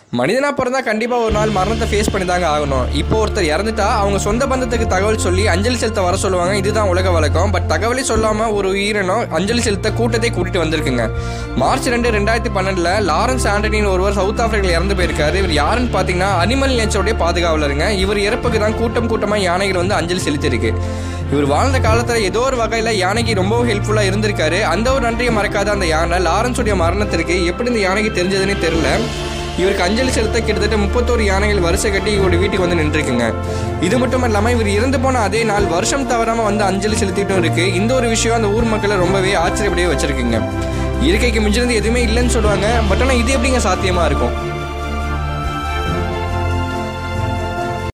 மனிதனாக பிறந்தா கண்டிப்பாக ஒரு நாள் மரணத்தை ஃபேஸ் பண்ணி தாங்க ஆகணும் இப்போ ஒருத்தர் இறந்துட்டா அவங்க சொந்த பந்தத்துக்கு தகவல் சொல்லி அஞ்சலி செலுத்த வர சொல்லுவாங்க இதுதான் உலக வழக்கம் பட் தகவலே சொல்லாமல் ஒரு உயிரினம் அஞ்சலி செலுத்த கூட்டத்தை கூட்டிட்டு வந்திருக்குங்க மார்ச் ரெண்டு ரெண்டாயிரத்தி பன்னெண்டில் லாரன்ஸ் ஆண்டனின்னு ஒருவர் சவுத் ஆப்பிரிக்காவில் இறந்து போயிருக்காரு இவர் யாருன்னு பார்த்தீங்கன்னா அனிமல் நேச்சருடைய பாதுகாவலருங்க இவர் இறப்புக்கு தான் கூட்டம் கூட்டமாக யானைகள் வந்து அஞ்சலி செலுத்தியிருக்கு இவர் வாழ்ந்த காலத்தில் ஏதோ ஒரு வகையில் யானைக்கு ரொம்பவும் ஹெல்ப்ஃபுல்லாக இருந்திருக்காரு அந்த ஒரு நன்றியை மறக்காத அந்த யானை லாரன்ஸுடைய மரணத்திற்கு எப்படி இந்த யானைக்கு தெரிஞ்சதுன்னே தெரியல இவருக்கு அஞ்சலி செலுத்த கிட்டத்தட்ட முப்பத்தோரு யானைகள் வரிசை கட்டி இவருடைய வீட்டுக்கு வந்து நின்றுருக்குங்க இது மட்டும் இல்லாமல் இவர் இறந்து போன அதே நாள் வருஷம் தவறாமல் வந்து அஞ்சலி செலுத்திட்டும் இருக்கு இந்த ஒரு விஷயம் அந்த ஊர் மக்களை ரொம்பவே ஆச்சரியப்படியே வச்சிருக்குங்க இயற்கைக்கு மிஞ்சினது எதுவுமே இல்லைன்னு சொல்லுவாங்க பட் ஆனால் இது எப்படிங்க சாத்தியமாக இருக்கும்